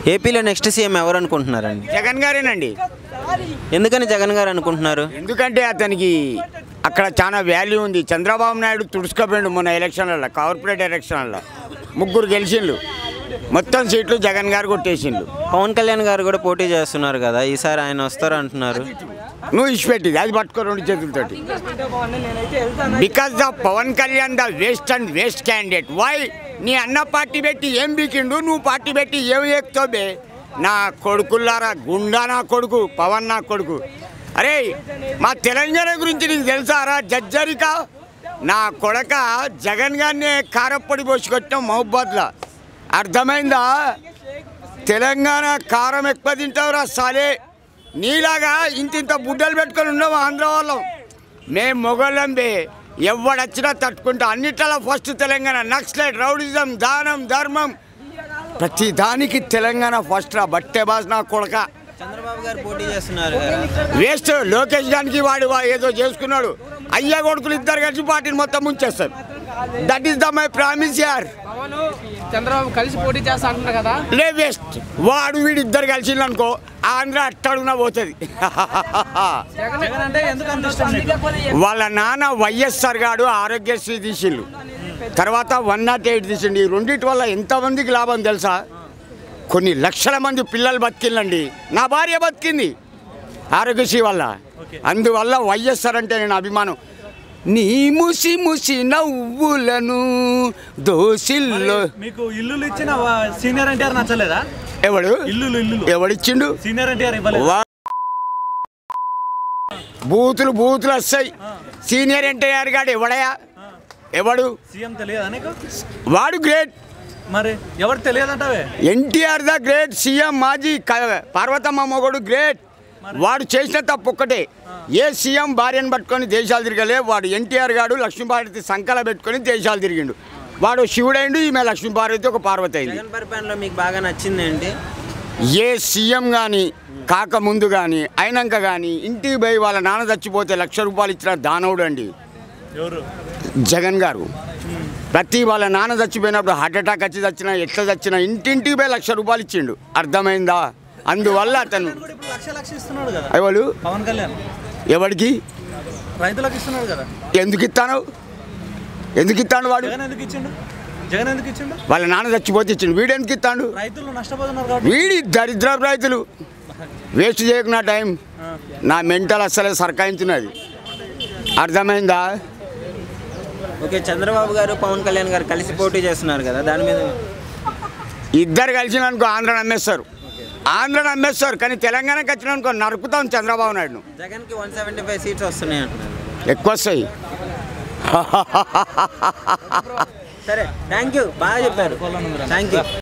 ఏపీలో next CM ఎవరు అనుకుంటున్నారండి జగన్ గారేనండి ఎందుకని జగన్ గారు అనుకుంటున్నారు ఎందుకంటే అతనికి అక్కడ చాలా వాల్యూ ఉంది చంద్రబాబు నాయుడు తుడుచుకోపోయిండు మొన్న ఎలక్షన్లలో కార్పొరేట్ ఎలక్షన్లలో ముగ్గురు గెలిచిండు మొత్తం సీట్లు జగన్ గారు కొట్టేసిండు పవన్ కళ్యాణ్ గారు కూడా పోటీ చేస్తున్నారు కదా ఈసారి ఆయన వస్తారు అంటున్నారు నువ్వు ఇచ్చిపెట్టింది అది పట్టుకో రెండు చేతులతోటి because the Pawan Kalyan the waste and waste candidate why నీ అన్న పార్టీ పెట్టి ఏం బీకిండు నువ్వు పార్టీ పెట్టి ఏం ఎక్కుతావు నా కొడుకుల్లారా గుండా నా కొడుకు పవన్ నా కొడుకు అరే మా తెలంగాణ గురించి నీకు తెలుసారా జజ్జరిక నా కొడక జగన్ గారిని కారప్పొడి పోసుకొచ్చాం మహబాద్లో అర్థమైందా తెలంగాణ కారం ఎక్కువ తింటావురా సాలే నీలాగా ఇంత ఇంత బుడ్డలు పెట్టుకొని ఉన్నావు ఆంధ్ర వాళ్ళం మేము మొగోళ్ళం బే ఎవడొచ్చినా తట్టుకుంటా అన్నిట్లలో ఫస్ట్ తెలంగాణ నక్సలైట్ రౌడిజం దానం ధర్మం ప్రతి దానికి తెలంగాణ ఫస్ట్ రా బట్టే బాస్ నా కొడక చంద్రబాబు గారు పోటీ చేస్తున్నారు కదా వేస్ట్ లోకేష్ గారికి వాడు వా- ఏదో చేసుకున్నాడు అయ్యా కొడుకులు ఇద్దరు కలిసి పార్టీని మొత్తం ముంచేస్తారు that is the my promise యార్ పవన్ చంద్రబాబు కలిసి పోటీ చేస్తా అంటున్నారు కదా లే వేస్ట్ వాడు వీడు ఇద్దరు కలిసి అనుకో ఆంధ్ర అట్టడున పోతుంది జగన్ అంటే ఎందుకు అంత ఇష్టం నీకు? వాళ్ళ నాన్న వైఎస్ఆర్ గాడు ఆరోగ్యశ్రీ తీసిండు తర్వాత వన్ నాట్ ఎయిట్ తీసిండు ఈ రెండింటి వల్ల ఎంతమందికి లాభం తెలుసా కొన్ని లక్షల మంది పిల్లలు బతికిందండి నా భార్య బతికింది ఆరోగ్యశ్రీ వల్ల అందువల్ల వైఎస్ఆర్ అంటే నేను అభిమానం నీ ముసి ముసి నవ్వులను దోసిల్లో మీకు ఇల్లులు ఇచ్చిన వా- సీనియర్ ఎన్టీఆర్ నచ్చలేదా ఎవడు ఇల్లులు ఇల్లులు ఎవడిచ్చిండు సీనియర్ ఎన్టీఆర్ ఇవ్వలేదు వా- బూతులు బూతులు వస్తాయి సీనియర్ ఎన్టీఆర్ గాడు ఎవడయా ఎవడు సీఎం తెలియదా నీకు వాడు గ్రేట్ మరి ఎవరు తెలియదంటావే ఎన్టీఆర్ ద గ్రేట్ సీఎం మాజీ క- పార్వతమ్మ మొగడు గ్రేట్ వాడు చేసిన తప్పు ఒక్కటే ఏ సీఎం భార్యను పట్టుకొని దేశాలు తిరగలే వాడు ఎన్టీఆర్ గాడు లక్ష్మీపార్వతి సంకల పెట్టుకొని దేశాలు తిరిగిండు వాడు శివుడైండు ఈమె లక్ష్మీపార్వతి ఒక పార్వతి అయింది జగన్ పరిపాలనలో మీకు బాగా నచ్చింది ఏంటి ఏ సీఎం కానీ కాకముందు కానీ అయినాక కానీ ఇంటికి పోయి వాళ్ళ నాన్న చచ్చిపోతే లక్ష రూపాయలు ఇచ్చిన దానవుడు అండి ఎవరు జగన్ గారు ప్రతి వాళ్ళ నాన్న చచ్చిపోయినప్పుడు హార్ట్ అటాక్ వచ్చి చచ్చినా ఎట్లా చచ్చినా ఇంటింటికి పోయి లక్ష రూపాయలు ఇచ్చిండు అర్థమైందా అందువల్ల అతను కూడా ఇప్పుడు లక్ష లక్ష ఇస్తున్నాడు కదా ఎవరు పవన్ కళ్యాణ్ ఎవడికి రైతులకు ఇస్తున్నాడు కదా ఎందుకు ఇస్తాను ఎందుకు ఇస్తాడు వాడు జగన్ ఎందుకు ఇచ్చిండు జగన్ ఎందుకు ఇచ్చిండు వాళ్ళ నాన్న చచ్చిపోతే ఇచ్చిండు వీడు ఎందుకు ఇస్తాడు రైతులు నష్టపోతున్నారు కాబట్టి వీడి దరిద్ర రైతులు వేస్ట్ చేయకు నా టైం నా మెంటల్ అస్సలే సర్కాయించినది అర్థమైందా ఓకే చంద్రబాబు గారు పవన్ కళ్యాణ్ గారు కలిసి పోటీ చేస్తున్నారు కదా దాని మీద ఇద్దరు కలిసిన అనుకో ఆంధ్ర నమ్మేస్తారు ఆంధ్ర నమ్మేస్తారు కానీ తెలంగాణకి వచ్చిన అనుకో నరుకుతాం చంద్రబాబు నాయుడును జగన్కి వన్ సెవెంటీ ఫైవ్ సీట్స్ వస్తున్నాయి అంటున్నారు ఎక్కువ వస్తాయి సరే థ్యాంక్ యూ బాగా చెప్పారు థ్యాంక్ యూ